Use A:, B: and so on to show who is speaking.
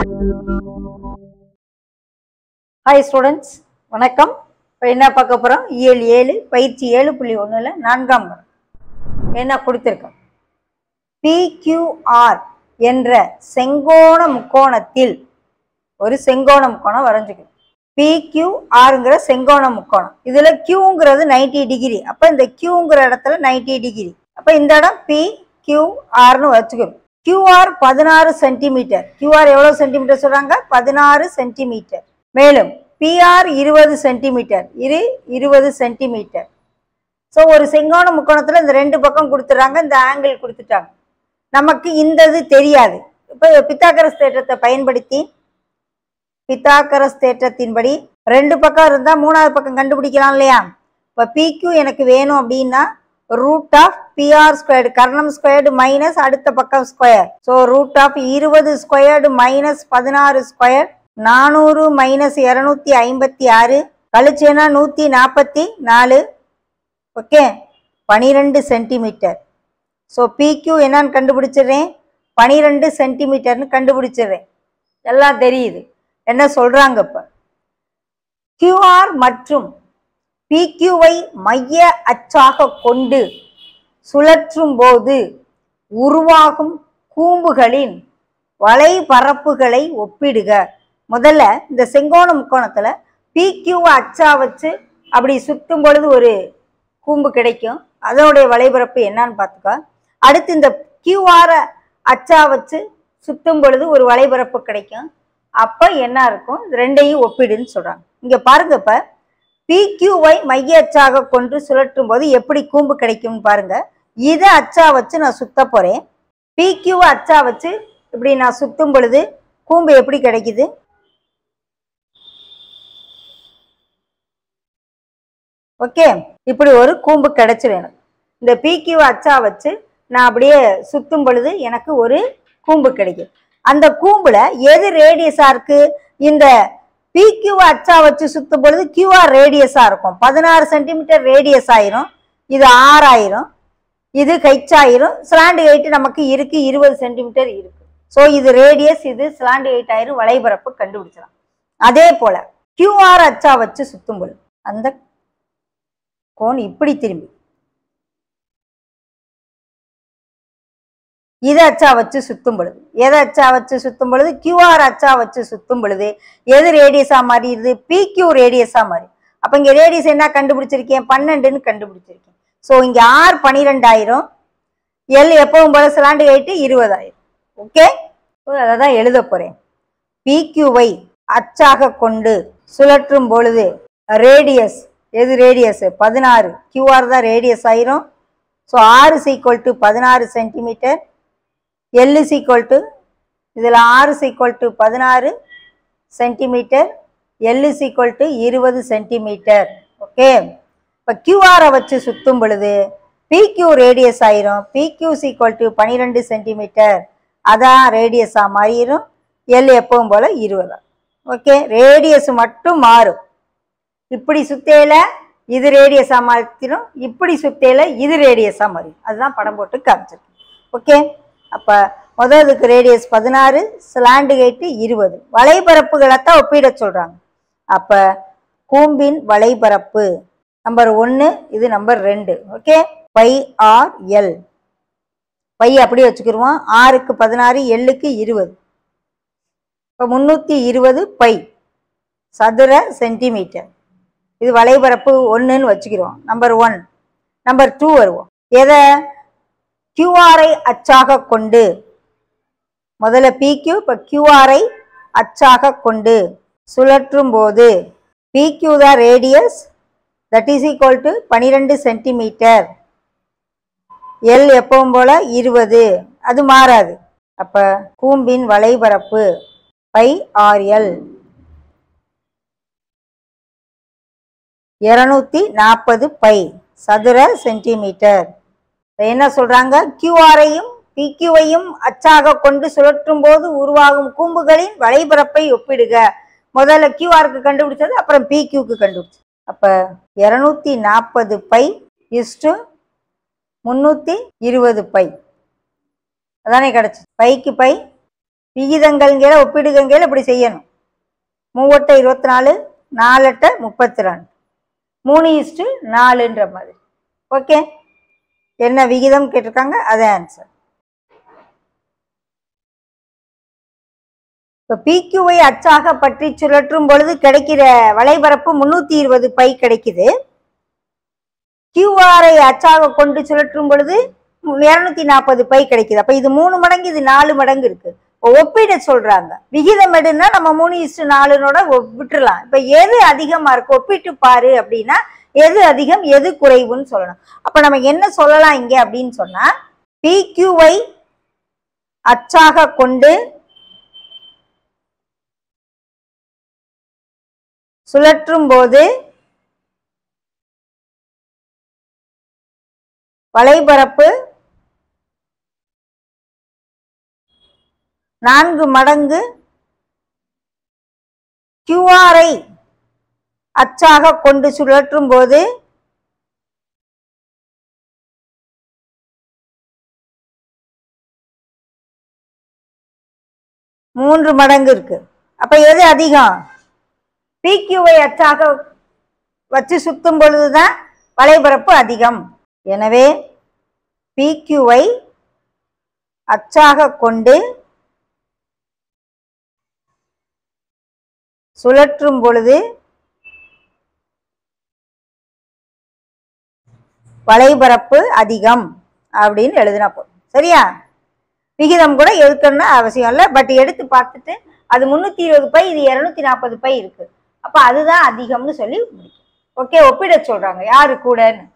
A: hi students வணக்கம் இப்போ என்ன பார்க்க போகிறோம் இயல் ஏழு பயிற்சி ஏழு புள்ளி ஒன்றில் நான்காம் வரும் என்ன கொடுத்துருக்கோம் பிக்யூஆர் என்ற செங்கோண முக்கோணத்தில் ஒரு செங்கோண முக்கோணம் வரைஞ்சிக்கணும் பிக்யூஆருங்கிற செங்கோண முக்கோணம் இதில் கியூங்கிறது 90 டிகிரி அப்போ இந்த கியூங்கிற இடத்துல 90 டிகிரி அப்போ இந்த இடம் பி கியூஆர்னு வச்சுக்கணும் கியூஆர் பதினாறு சென்டிமீட்டர் கியூஆர் எவ்வளோ சென்டிமீட்டர் சொல்கிறாங்க பதினாறு சென்டிமீட்டர் மேலும் பிஆர் இருபது சென்டிமீட்டர் இது இருபது சென்டிமீட்டர் ஸோ ஒரு செங்கோண முக்கோணத்தில் இந்த ரெண்டு பக்கம் கொடுத்துட்றாங்க இந்த ஆங்கிள் கொடுத்துட்டாங்க நமக்கு இந்த இது தெரியாது இப்போ பித்தாக்கரஸ் தேற்றத்தை பயன்படுத்தி பித்தாக்கரஸ் தேற்றத்தின்படி ரெண்டு பக்கம் இருந்தால் மூணாவது பக்கம் கண்டுபிடிக்கலாம் இல்லையா இப்போ பிக்யூ எனக்கு வேணும் அப்படின்னா ரூட் ஆஃப் பிஆர் ஸ்கொயர்டு கர்ணம் ஸ்கொயர்டு மைனஸ் அடுத்த பக்கம் ஸ்கொயர் ஸோ ரூட் ஆஃப் இருபது ஸ்கொயர்டு மைனஸ் பதினாறு ஸ்கொயர் நானூறு மைனஸ் இரநூத்தி ஐம்பத்தி ஆறு கழிச்சேன்னா நூற்றி நாற்பத்தி நாலு ஓகே பனிரெண்டு சென்டிமீட்டர் ஸோ பிக்யூ என்னன்னு கண்டுபிடிச்சிடுறேன் பனிரெண்டு சென்டிமீட்டர்னு கண்டுபிடிச்சிடுறேன் எல்லாம் தெரியுது என்ன சொல்கிறாங்க இப்போ கியூஆர் மற்றும் பிக்யூவை மைய அச்சாக கொண்டு சுழற்றும் போது உருவாகும் கூம்புகளின் வலைபரப்புகளை ஒப்பிடுக முதல்ல இந்த செங்கோண முக்கோணத்தில் பிக்யூவை அச்சா வச்சு அப்படி சுற்றும் பொழுது ஒரு கூம்பு கிடைக்கும் அதனுடைய வலைபரப்பு என்னன்னு பார்த்துக்கோ அடுத்து இந்த கியூஆரை அச்சா வச்சு சுற்றும் பொழுது ஒரு வலைபரப்பு கிடைக்கும் அப்போ என்ன இருக்கும் இது ரெண்டையும் ஒப்பிடுன்னு சொல்கிறாங்க இங்கே பாருங்க இப்போ பிக்யூவை மைய அச்சாக கொண்டு சுழற்றும் போது எப்படி கூம்பு கிடைக்கும்னு பாருங்க இதை அச்சா வச்சு நான் சுத்த போகிறேன் பிக்யூவை அச்சா வச்சு இப்படி நான் சுத்தும் பொழுது கூம்பு எப்படி கிடைக்குது ஓகே இப்படி ஒரு கூம்பு கிடைச்சிரும் எனக்கு இந்த பிக்யூ அச்சா வச்சு நான் அப்படியே சுத்தும் பொழுது எனக்கு ஒரு கூம்பு கிடைக்கும் அந்த கூம்புல எது ரேடியஸா இருக்கு இந்த பிக்யூ அச்சா வச்சு சுத்தும் பொழுது கியூஆர் ரேடியஸா இருக்கும் பதினாறு சென்டிமீட்டர் ரேடியஸ் ஆயிரும் இது ஆறாயிரம் இது ஹெச் ஆயிரும் ஸ்லாண்டு எயிட் நமக்கு இருக்கு இருபது சென்டிமீட்டர் இருக்கு ஸோ இது ரேடியஸ் இது ஸ்லாண்டு எயிட் ஆயிரம் வலைபரப்பு கண்டுபிடிச்சலாம் அதே போல கியூஆர் அச்சா வச்சு சுத்தும் பொழுது அந்த கோன் இப்படி திரும்பி இதை அச்சா வச்சு சுத்தும் பொழுது எதை அச்சா வச்சு சுத்தும் பொழுது கியூஆர் அச்சா வச்சு சுத்தும் பொழுது எது ரேடியஸா மாறிடுது பிக்யூ ரேடியஸா மாறி அப்ப இங்க ரேடியஸ் என்ன கண்டுபிடிச்சிருக்கேன் பன்னெண்டுன்னு கண்டுபிடிச்சிருக்கேன் ஸோ இங்க ஆர் பன்னிரெண்டாயிரம் எல் எப்பவும் போல சிலாண்டு எயிட்டு இருபதாயிரம் ஓகே அதை தான் எழுத போறேன் பிக்யூவை அச்சாக கொண்டு சுழற்றும் பொழுது ரேடியஸ் எது ரேடியஸ் பதினாறு கியூஆர் தான் ரேடியஸ் ஆயிரும் ஸோ ஆறு சீக்வல் டு பதினாறு சென்டிமீட்டர் எல் சீக்வல் டு இதில் ஆறு சீக்வல் டு பதினாறு சென்டிமீட்டர் எல் சீக்வல் டு இருபது சென்டிமீட்டர் ஓகே இப்போ கியூஆரை வச்சு சுற்றும் பொழுது பிக்யூ ரேடியஸ் ஆயிரும் பிக்யூ சீக்வல் டு பன்னிரெண்டு சென்டிமீட்டர் அதான் ரேடியஸாக மாறிடும் எல் எப்பவும் போல் இருபதா ஓகே ரேடியஸ் மட்டும் மாறும் இப்படி சுத்தையில இது ரேடியஸா மாற்றிடும் இப்படி சுத்தையில இது ரேடியஸா மாறும் அதுதான் படம் போட்டு காமிச்சிருக்கேன் ஓகே அப்ப முதல் இதுக்கு ரேடியஸ் பதினாறு ஸ்லாண்டு கேட்டு இருபது வலைபரப்புகளைத்தான் ஒப்பிட சொல்றாங்க அப்ப கூம்பின் வலைபரப்பு நம்பர் ஒன்று இது நம்பர் ரெண்டு okay pi R L pi அப்படியே வச்சுக்கிருவோம் ஆறுக்கு பதினாறு எல்லுக்கு இருபது இப்போ முந்நூற்றி இருபது பை சதுர சென்டிமீட்டர் இது வலைபரப்பு ஒன்றுன்னு வச்சுக்கிறோம் நம்பர் ஒன் நம்பர் டூ வருவோம் எதை கியூஆரை அச்சாக கொண்டு முதல்ல பிக்யூ இப்போ கியூஆரை அச்சாக கொண்டு சுழற்றும் போது பிக்யூ தான் radius that is equal to பனிரெண்டு சென்டிமீட்டர் எல் எப்பவும் போல இருபது அது மாறாது அப்ப கூம்பின் வலைபரப்பு பை ஆர்எல் இருநூத்தி நாற்பது பை சதுர சென்டிமீட்டர் இப்ப என்ன சொல்றாங்க கியூஆரையும் பிக்யூவையும் அச்சாக கொண்டு சுழற்றும் போது உருவாகும் கூம்புகளின் வலைபரப்பை ஒப்பிடுக முதல்ல கியூஆருக்கு கண்டுபிடிச்சது அப்புறம் பிக்யூக்கு கண்டுபிடிச்சது அப்ப இருநூத்தி நாற்பது பை இஸ்டு முந்நூற்றி இருபது பை அதானே கிடச்சி பைக்கு பை விகிதங்கள்ங்கிற ஒப்பிடுகங்கையில் இப்படி செய்யணும் மூவட்டை இருபத்தி நாலு நாலட்டை முப்பத்தி ரெண்டு மூணு இஸ்டு நாலுன்ற மாதிரி ஓகே என்ன விகிதம் கேட்டிருக்காங்க அதே ஆன்சர் இப்போ பிக்யூவை அச்சாக பற்றி சுழற்றும் பொழுது கிடைக்கிற வளைபரப்பு முன்னூத்தி இருபது பை கிடைக்குது கியூஆரை அச்சாக கொண்டு சுழற்றும் பொழுது இருநூத்தி நாற்பது பை கிடைக்குது அப்ப இது மூணு மடங்கு இது நாலு மடங்கு இருக்கு இப்போ ஒப்பிட சொல்றாங்க விகிதம் எடுன்னா நம்ம மூணு இஸ்டு நாலுனோட ஒ- விட்டுறலாம் இப்ப எது அதிகமா இருக்கு ஒப்பிட்டு பாரு அப்படின்னா எது அதிகம் எது குறைவுன்னு சொல்லணும் அப்ப நம்ம என்ன சொல்லலாம் இங்க அப்படின்னு சொன்னா பிக்யூவை அச்சாக கொண்டு சுழற்றும் போது வளைபரப்பு நான்கு மடங்கு கியூஆரை அச்சாக கொண்டு சுழற்றும் போது மூன்று மடங்கு இருக்கு அப்ப எது அதிகம் பிக்யூவை அச்சாக வச்சு சுத்தும் பொழுதுதான் வளைபரப்பு அதிகம் எனவே பிக்யூவை அச்சாக கொண்டு சுழற்றும் பொழுது வளைபரப்பு அதிகம் அப்படின்னு எழுதினா போதும் சரியா விகிதம் கூட எடுக்கணும்னு அவசியம் இல்லை பட் எடுத்து பார்த்துட்டு அது முந்நூற்றி இருபது பை இது இரநூத்தி நாற்பது பை இருக்கு அப்போ அதுதான் அதிகம்னு சொல்லி முடிக்கும் ஓகே ஒப்பிட சொல்றாங்க யாரு கூடன்னு